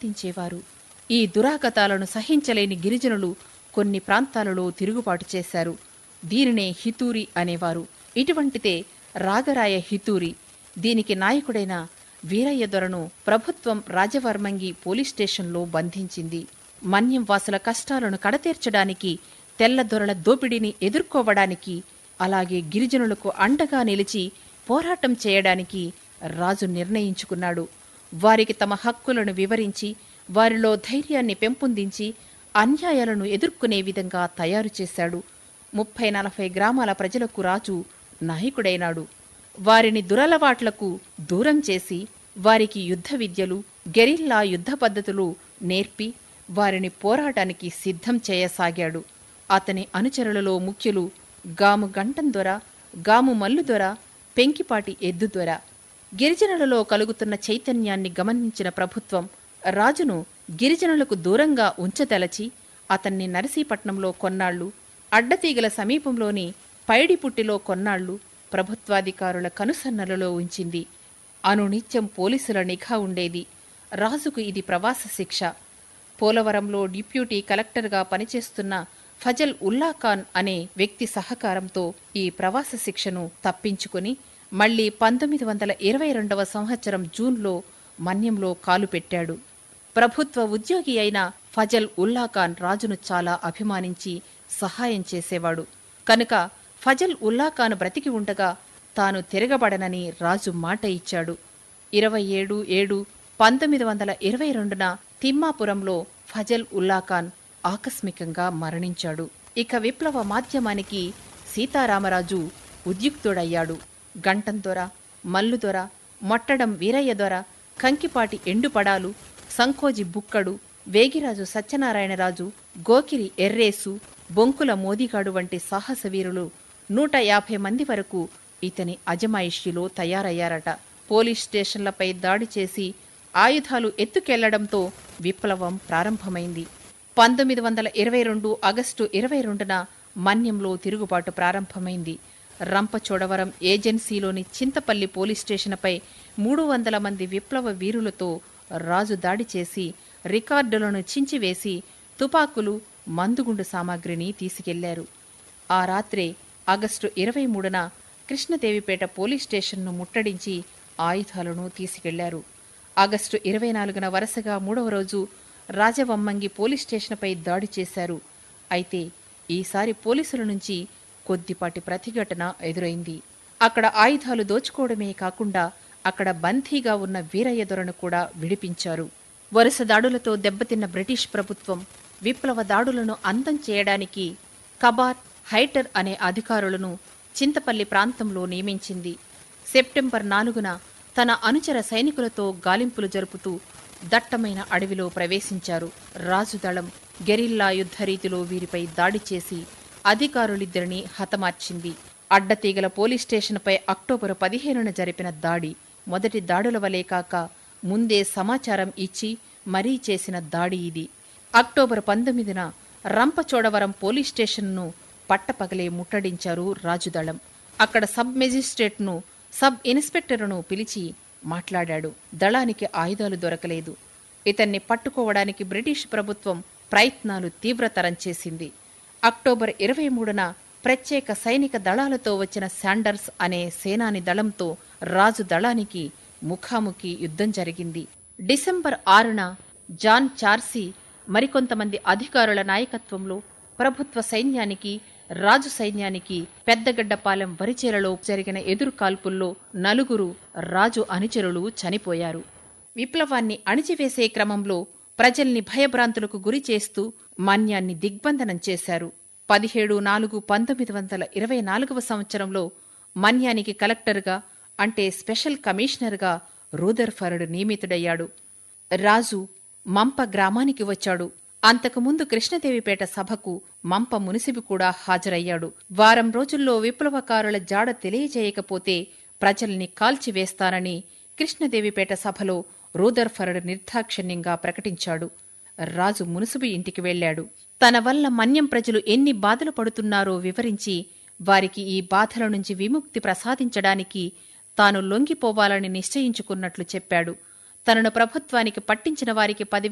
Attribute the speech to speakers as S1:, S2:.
S1: ప్రవర్తించేవారు ఈ దురాగతాలను సహించలేని గిరిజనులు కొన్ని ప్రాంతాలలో తిరుగుబాటు చేశారు దీనినే హితూరి అనేవారు ఇటువంటిదే రాగరాయ హితూరి దీనికి నాయకుడైన వీరయ్య దొరను ప్రభుత్వం రాజవర్మంగి పోలీస్ స్టేషన్లో బంధించింది మన్యం వాసుల కష్టాలను కడతీర్చడానికి తెల్ల దొరల దోపిడీని ఎదుర్కోవడానికి అలాగే గిరిజనులకు అండగా నిలిచి పోరాటం చేయడానికి రాజు నిర్ణయించుకున్నాడు వారికి తమ హక్కులను వివరించి వారిలో ధైర్యాన్ని పెంపొందించి అన్యాయాలను ఎదుర్కొనే విధంగా తయారు చేశాడు ముప్పై నలభై గ్రామాల ప్రజలకు రాజు నాయకుడైనాడు వారిని దురలవాట్లకు దూరం చేసి వారికి యుద్ధ విద్యలు గెరిల్లా యుద్ధ పద్ధతులు నేర్పి వారిని పోరాటానికి సిద్ధం చేయసాగాడు అతని అనుచరులలో ముఖ్యులు గాము గంటం దొర గాము మల్లు దొర పెంకిపాటి ఎద్దు దొర గిరిజనులలో కలుగుతున్న చైతన్యాన్ని గమనించిన ప్రభుత్వం రాజును గిరిజనులకు దూరంగా ఉంచదలచి అతన్ని నరసీపట్నంలో కొన్నాళ్లు అడ్డతీగల సమీపంలోని పైడిపుట్టిలో కొన్నాళ్లు ప్రభుత్వాధికారుల కనుసన్నలలో ఉంచింది అనునిత్యం పోలీసుల నిఘా ఉండేది రాజుకు ఇది ప్రవాస శిక్ష పోలవరంలో డిప్యూటీ కలెక్టర్గా పనిచేస్తున్న ఫజల్ ఉల్లాఖాన్ అనే వ్యక్తి సహకారంతో ఈ ప్రవాస శిక్షను తప్పించుకుని మళ్లీ పంతొమ్మిది వందల ఇరవై రెండవ సంవత్సరం జూన్లో మన్యంలో కాలు పెట్టాడు ప్రభుత్వ ఉద్యోగి అయిన ఫజల్ ఉల్లాఖాన్ రాజును చాలా అభిమానించి సహాయం చేసేవాడు కనుక ఫజల్ ఉల్లాఖాన్ బ్రతికి ఉండగా తాను తిరగబడనని రాజు మాట ఇచ్చాడు ఇరవై ఏడు ఏడు పంతొమ్మిది వందల ఇరవై రెండున తిమ్మాపురంలో ఫజల్ ఉల్లాఖాన్ ఆకస్మికంగా మరణించాడు ఇక విప్లవ మాధ్యమానికి సీతారామరాజు ఉద్యుక్తుడయ్యాడు గంటం దొర మల్లు దొర మొట్టడం వీరయ్య దొర కంకిపాటి ఎండుపడాలు సంకోజి బుక్కడు వేగిరాజు సత్యనారాయణరాజు గోకిరి ఎర్రేసు బొంకుల మోదిగాడు వంటి సాహసవీరులు నూట యాభై మంది వరకు ఇతని అజమాయిషిలో తయారయ్యారట పోలీస్ స్టేషన్లపై దాడి చేసి ఆయుధాలు ఎత్తుకెళ్లడంతో విప్లవం ప్రారంభమైంది పంతొమ్మిది వందల ఇరవై రెండు ఆగస్టు ఇరవై రెండున మన్యంలో తిరుగుబాటు ప్రారంభమైంది రంపచోడవరం ఏజెన్సీలోని చింతపల్లి పోలీస్ స్టేషన్పై మూడు వందల మంది విప్లవ వీరులతో రాజు దాడి చేసి రికార్డులను చించివేసి తుపాకులు మందుగుండు సామాగ్రిని తీసుకెళ్లారు ఆ రాత్రే ఆగస్టు ఇరవై మూడున కృష్ణదేవిపేట పోలీస్ స్టేషన్ను ముట్టడించి ఆయుధాలను తీసుకెళ్లారు ఆగస్టు ఇరవై నాలుగున వరుసగా మూడవ రోజు రాజవమ్మంగి పోలీస్ స్టేషన్పై దాడి చేశారు అయితే ఈసారి పోలీసుల నుంచి కొద్దిపాటి ప్రతిఘటన ఎదురైంది అక్కడ ఆయుధాలు దోచుకోవడమే కాకుండా అక్కడ బందీగా ఉన్న వీరయ్య దొరను కూడా విడిపించారు వరుస దాడులతో దెబ్బతిన్న బ్రిటిష్ ప్రభుత్వం విప్లవ దాడులను అంతం చేయడానికి కబార్ హైటర్ అనే అధికారులను చింతపల్లి ప్రాంతంలో నియమించింది సెప్టెంబర్ నాలుగున తన అనుచర సైనికులతో గాలింపులు జరుపుతూ దట్టమైన అడవిలో ప్రవేశించారు రాజుదళం గెరిల్లా యుద్ధ రీతిలో వీరిపై దాడి చేసి అధికారులిద్దరిని హతమార్చింది అడ్డతీగల పోలీస్ స్టేషన్పై అక్టోబరు పదిహేనున జరిపిన దాడి మొదటి దాడుల వలే కాక ముందే సమాచారం ఇచ్చి మరీ చేసిన దాడి ఇది అక్టోబర్ పంతొమ్మిదిన రంపచోడవరం పోలీస్ స్టేషన్ను పట్టపగలే ముట్టడించారు రాజుదళం అక్కడ సబ్ మెజిస్ట్రేట్ను సబ్ ఇన్స్పెక్టరును పిలిచి మాట్లాడాడు దళానికి ఆయుధాలు దొరకలేదు ఇతన్ని పట్టుకోవడానికి బ్రిటిష్ ప్రభుత్వం ప్రయత్నాలు తీవ్రతరం చేసింది అక్టోబర్ ఇరవై మూడున ప్రత్యేక సైనిక దళాలతో వచ్చిన శాండర్స్ అనే సేనాని దళంతో రాజు దళానికి ముఖాముఖి యుద్ధం జరిగింది డిసెంబర్ ఆరున జాన్ చార్సీ మరికొంతమంది అధికారుల నాయకత్వంలో ప్రభుత్వ సైన్యానికి రాజు సైన్యానికి పెద్దగడ్డపాలెం వరిచేలలో జరిగిన ఎదురుకాల్పుల్లో నలుగురు రాజు అనుచరులు చనిపోయారు విప్లవాన్ని అణిచివేసే క్రమంలో ప్రజల్ని భయభ్రాంతులకు గురి చేస్తూ మాన్యాన్ని దిగ్బంధనం చేశారు పదిహేడు నాలుగు పంతొమ్మిది వందల ఇరవై నాలుగవ సంవత్సరంలో మన్యానికి కలెక్టర్గా అంటే స్పెషల్ కమిషనర్గా రూదర్ఫర్డ్ నియమితుడయ్యాడు రాజు మంప గ్రామానికి వచ్చాడు అంతకుముందు కృష్ణదేవిపేట సభకు మంప మునిసిబి కూడా హాజరయ్యాడు వారం రోజుల్లో విప్లవకారుల జాడ తెలియజేయకపోతే ప్రజల్ని కాల్చివేస్తానని కృష్ణదేవిపేట సభలో రూదర్ఫర్డ్ నిర్దాక్షిణ్యంగా ప్రకటించాడు రాజు మునుసుబి ఇంటికి వెళ్లాడు తన వల్ల మన్యం ప్రజలు ఎన్ని బాధలు పడుతున్నారో వివరించి వారికి ఈ బాధల నుంచి విముక్తి ప్రసాదించడానికి తాను లొంగిపోవాలని నిశ్చయించుకున్నట్లు చెప్పాడు తనను ప్రభుత్వానికి పట్టించిన వారికి పదివేల